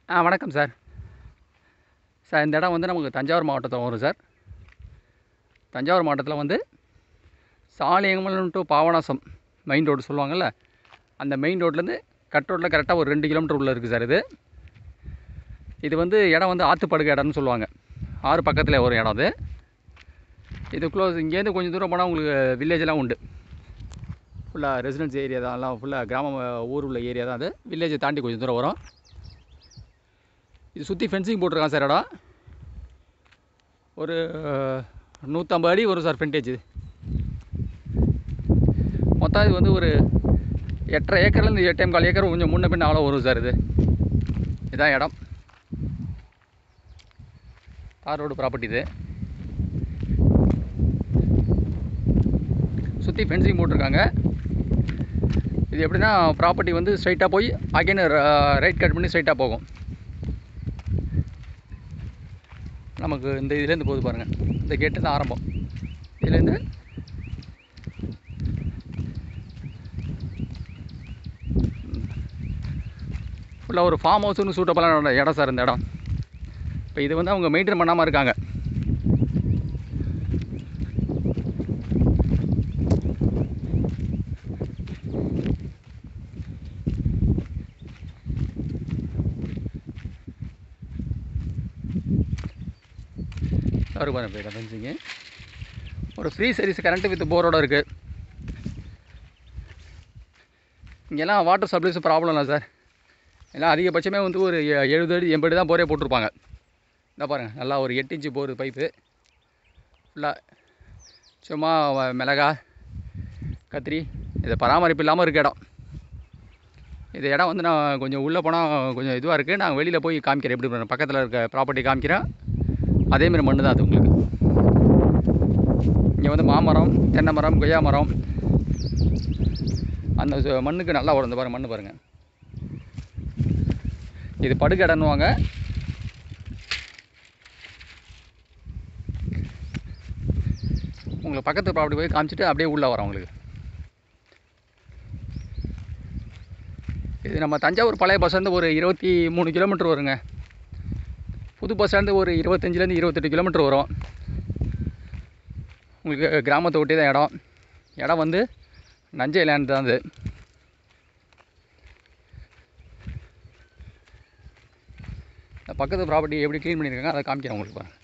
ஆ வணக்கம் sir sir இந்த இடம் வந்து நமக்கு தஞ்சாவூர் மாவட்டத்தில் வரும் சார் தஞ்சாவூர் மாவட்டத்தில் வந்து Saliyangamalam to Papanasam main road சொல்லுவாங்கள்ல அந்த மெயின் ரோட்லேருந்து கட் ரோட்டில் கரெக்டாக ஒரு ரெண்டு கிலோமீட்டர் உள்ள இருக்குது சார் இது இது வந்து இடம் வந்து ஆற்றுப்படுகை இடம்னு சொல்லுவாங்க ஆறு பக்கத்தில் ஒரு இடம் அது இது க்ளோஸ் இங்கேருந்து கொஞ்சம் தூரம் போனால் உங்களுக்கு வில்லேஜெல்லாம் உண்டு ஃபுல்லாக ரெசிடென்ஸ் ஏரியா தான் எல்லாம் ஃபுல்லாக கிராம ஊர் உள்ள ஏரியா தான் அது வில்லேஜை தாண்டி கொஞ்சம் தூரம் வரும் இது சுற்றி ஃபென்சிங் போட்டிருக்கான் சார் இடம் ஒரு நூற்றம்பது அடி வரும் சார் ஃப்ரண்டேஜ் இது மொத்தம் இது வந்து ஒரு எட்டரை ஏக்கர்லேருந்து எட்டே கால் ஏக்கர் கொஞ்சம் முன்ன பின்ன அவ்வளோ வரும் சார் இது இதான் இடம் தார் ரோடு ப்ராப்பர்ட்டி இது சுற்றி ஃபென்சிங் போட்டிருக்காங்க இது எப்படின்னா ப்ராப்பர்ட்டி வந்து ஸ்ட்ரைட்டாக போய் அகைன் ரைட் கட் பண்ணி ஸ்ட்ரைட்டாக போகும் நமக்கு இந்த இதுலேருந்து போகுது பாருங்கள் இந்த கேட்டு தான் ஆரம்பம் இதுலேருந்து ஃபுல்லாக ஒரு ஃபார்ம் ஹவுஸ்னு சூட்டபுளான இடம் சார் இந்த இடம் இப்போ இது வந்து அவங்க மெயின்டைன் பண்ணாமல் இருக்காங்க சார் பாருங்க போய்டா ஃபென்சிங்கு ஒரு ஃப்ரீ சர்வீஸ் கரண்ட் வித் போரோட இருக்குது இங்கெல்லாம் வாட்டர் சப்ளைஸ் ப்ராப்ளம் இல்லை சார் எல்லாம் அதிகபட்சமே வந்து ஒரு எ- எழுபது அடி எண்பது தான் போரே போட்டிருப்பாங்க இந்த பாருங்கள் நல்லா ஒரு எட்டு இன்ச்சு போர் பைப்பு ஃபுல்லாக சும்மா வ- மிளகா கத்திரி இது பராமரிப்பு இல்லாமல் இருக்க இடம் இது இடம் வந்து நான் கொஞ்சம் உள்ளே போனால் கொஞ்சம் இதுவாக இருக்குது நான் வெளியில் போய் காமிக்கிறேன் எப்படி பக்கத்தில் இருக்க ப்ராப்பர்ட்டி காமிக்கிறேன் அதேமாரி மண்ணு தான் அது உங்களுக்கு இங்கே வந்து மாமரம் தென்னை மரம் கொய்யா மரம் அந்த சு- மண்ணுக்கு நல்லா வரும் இந்த பாருங்க மண்ணு பாருங்கள் இது படுகடன்னுவாங்க உங்களுக்கு பக்கத்து ப்ராப்பர்ட்டி போய் காமிச்சிட்டு அப்படியே உள்ளே வரோம் உங்களுக்கு இது நம்ம தஞ்சாவூர் பழைய பஸ் ஸ்டாண்டு ஒரு இருபத்தி மூணு கிலோமீட்டர் வருங்க புது பஸ் ஸ்டாண்டு ஒரு இருபத்தஞ்சிலேருந்து இருபத்தெட்டு கிலோமீட்டர் வரும் உங்களுக்கு கிராமத்தை ஒட்டி தான் இடம் இடம் வந்து நஞ்சை லேண்ட் தான் அது இந்த பக்கத்து ப்ராப்பர்ட்டி எப்படி க்ளீன் பண்ணியிருக்காங்க அதை காமிக்கிறேன் உங்களுக்கு பாருங்க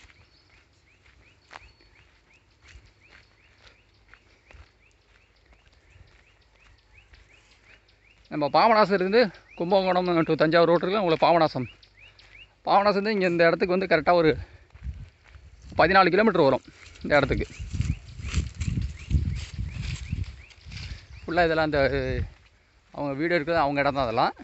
நம்ம பாபநாசம் இருந்து கும்பகோணம் டு தஞ்சாவூர் ரோட்டு இருக்குல்ல உங்களுக்கு பாபநாசம் பாபநாசம் வந்து இங்கே இந்த இடத்துக்கு வந்து கரெக்டாக ஒரு பதினாலு கிலோமீட்டர் வரும் இந்த இடத்துக்கு ஃபுல்லாக இதெல்லாம் அந்த அவங்க வீடு இருக்கிறது அவங்க இடம் தான் அதெல்லாம்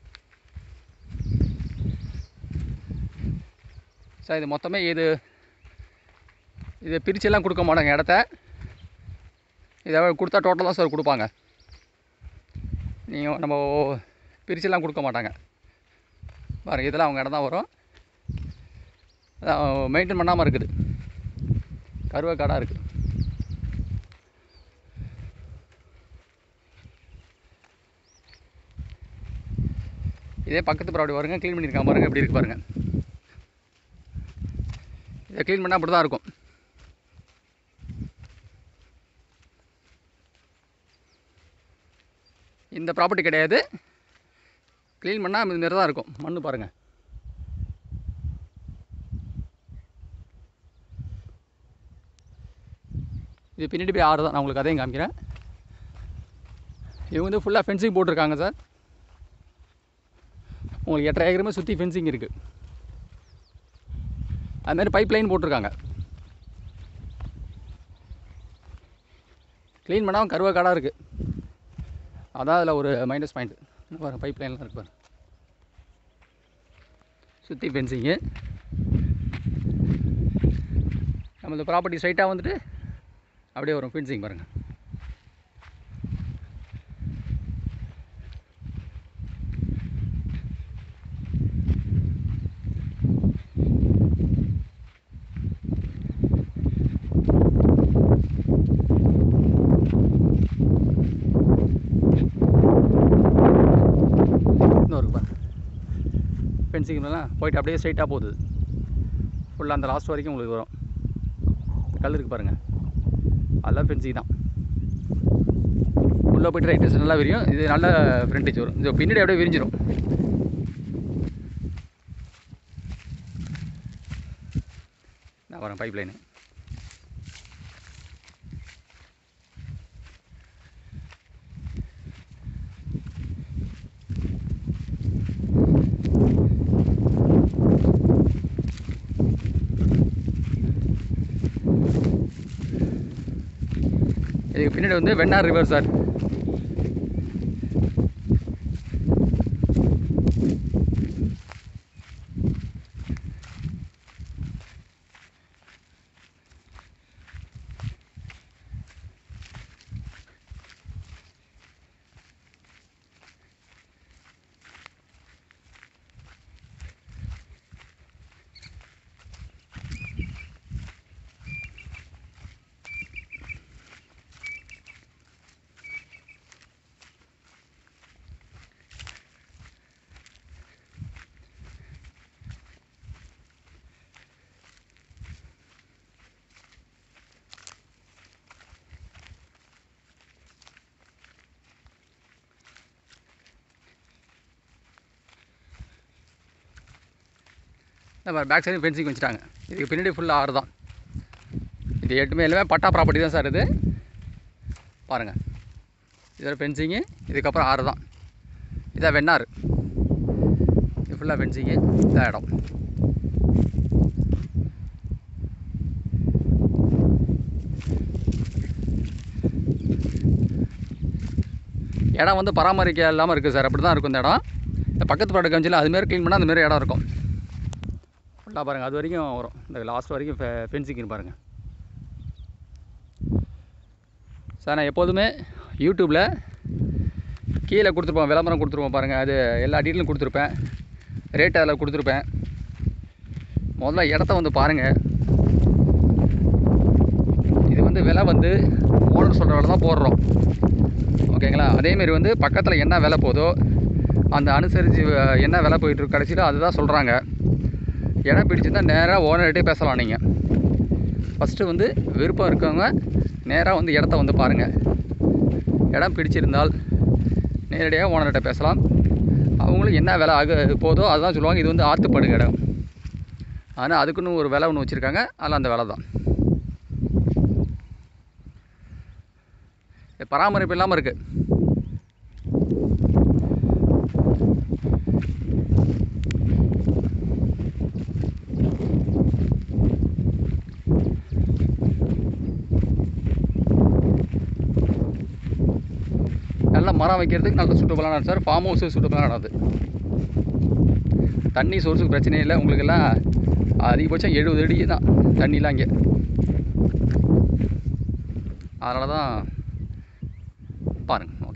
சார் இது மொத்தமே இது இது பிரிச்செல்லாம் கொடுக்க மாட்டாங்க இடத்த இதை கொடுத்தா டோட்டல் தான் சார் கொடுப்பாங்க நீங்கள் நம்ம பிரிச்செல்லாம் கொடுக்க மாட்டாங்க பாருங்க இதெல்லாம் அவங்க இடம் தான் வரும் மெயின்டைன் பண்ணாமல் இருக்குது கருவேக்காடாக இருக்குது இதே பக்கத்து ப்ராப்பர்ட்டி பாருங்க க்ளீன் பண்ணியிருக்காங்க பாருங்க எப்படி இருக்கு பாருங்க இதை க்ளீன் பண்ணால் அப்படி தான் இருக்கும் இந்த ப்ராப்பர்ட்டி கிடையாது க்ளீன் பண்ணால் இந்த மாதிரி தான் இருக்கும் மண்ணு பாருங்கள் இது பின்னாடி போய் ஆறு தான் நான் உங்களுக்கு அதையும் காமிக்கிறேன் இவங்க வந்து ஃபுல்லாக ஃபென்சிங் போட்டிருக்காங்க சார் உங்களுக்கு எட்டரை ஏக்கருமே சுற்றி ஃபென்சிங் இருக்குது அது மாதிரி பைப் லைன் போட்டிருக்காங்க க்ளீன் பண்ணாமல் கருவக்காடாக இருக்குது அதான் அதில் ஒரு மைனஸ் பாயிண்ட் பாருங்கள் பைப் லைன்லாம் இருக்கு பாருங்க சுற்றி ஃபென்சிங்கு நம்ம இந்த ப்ராப்பர்ட்டி ஸ்ட்ரைட்டாக வந்துட்டு அப்படியே வரும் ஃபென்சிங் பாருங்கள் இன்னொரு பாருங்க ஃபென்சிங் போயிட்டு அப்படியே ஸ்ட்ரைட்டாக போகுது ஃபுல்லாக அந்த லாஸ்ட் வரைக்கும் உங்களுக்கு வரும் இந்த கல் இருக்குது பாருங்கள் அதெல்லாம் ஃபென்சிங் தான் உள்ளே போயிட்டு ரைட்டு நல்லா விரியும் இது நல்ல ஃப்ரண்டேஜ் வரும் இது பின்னாடி அப்படியே விரிஞ்சிடும் நான் வரேன் பைப் லைனு இதுக்கு பின்னாடி வந்து வெண்ணார் ரிவர் சார் நம்ம பேக் சைடு ஃபென்சிங் வச்சுட்டாங்க இதுக்கு பின்னாடி ஃபுல்லாக ஆறு தான் இது எட்டுமே எல்லாமே பட்டா ப்ராப்பர்ட்டி தான் சார் இது பாருங்கள் இதில் ஃபென்சிங்கு இதுக்கப்புறம் ஆறு தான் இதான் வெண்ணாறு இது ஃபுல்லாக ஃபென்சிங்கு இதான் இடம் இடம் வந்து பராமரிக்க இல்லாமல் இருக்குது சார் அப்படி தான் இருக்கும் இந்த இடம் இந்த பக்கத்து பாட்டு கஞ்சியில் அதுமாரி க்ளீன் பண்ணால் அதுமாரி இடம் இருக்கும் ஃபுல்லாக பாருங்கள் அது வரைக்கும் வரும் இந்த லாஸ்ட் வரைக்கும் ஃபென்சிங் பாருங்கள் சார் நான் எப்போதுமே யூடியூப்பில் கீழே கொடுத்துருப்பேன் விளம்பரம் கொடுத்துருப்போம் பாருங்கள் அது எல்லா டீட்டெயிலும் கொடுத்துருப்பேன் ரேட் அதில் கொடுத்துருப்பேன் முதல்ல இடத்த வந்து பாருங்கள் இது வந்து விலை வந்து ஓனர் சொல்கிற விலை தான் போடுறோம் ஓகேங்களா அதேமாரி வந்து பக்கத்தில் என்ன விலை போதோ அந்த அனுசரித்து அஹ், என்ன விலை போயிட்டுருக்கு கடைசியில் அதுதான் சொல்கிறாங்க இடம் பிடிச்சிருந்தா நேராக ஓனர்கிட்டே பேசலாம் நீங்கள் ஃபஸ்ட்டு வந்து விருப்பம் இருக்கவங்க நேராக வந்து இடத்த வந்து பாருங்கள் இடம் பிடிச்சிருந்தால் நேரடியாக ஓனர்கிட்ட பேசலாம் அவங்களும் என்ன விலை ஆக போதோ அதுதான் சொல்லுவாங்க இது வந்து ஆற்றுப்படுக இடம் ஆனால் அதுக்குன்னு ஒரு விலை ஒன்று வச்சுருக்காங்க அதில் அந்த விலை தான் இது பராமரிப்பு இல்லாமல் இருக்குது நல்ல மரம் வைக்கிறதுக்கு நல்ல சூட்டபுளான இடம் சார் ஃபார்ம் ஹவுஸு சூட்டபுளான இடம் அது தண்ணி சோர்ஸுக்கு பிரச்சனையே இல்லை உங்களுக்கெல்லாம் அதிகபட்சம் எழுபது அடி தான் தண்ணிலாம் இங்கே அதனால தான் பாருங்கள்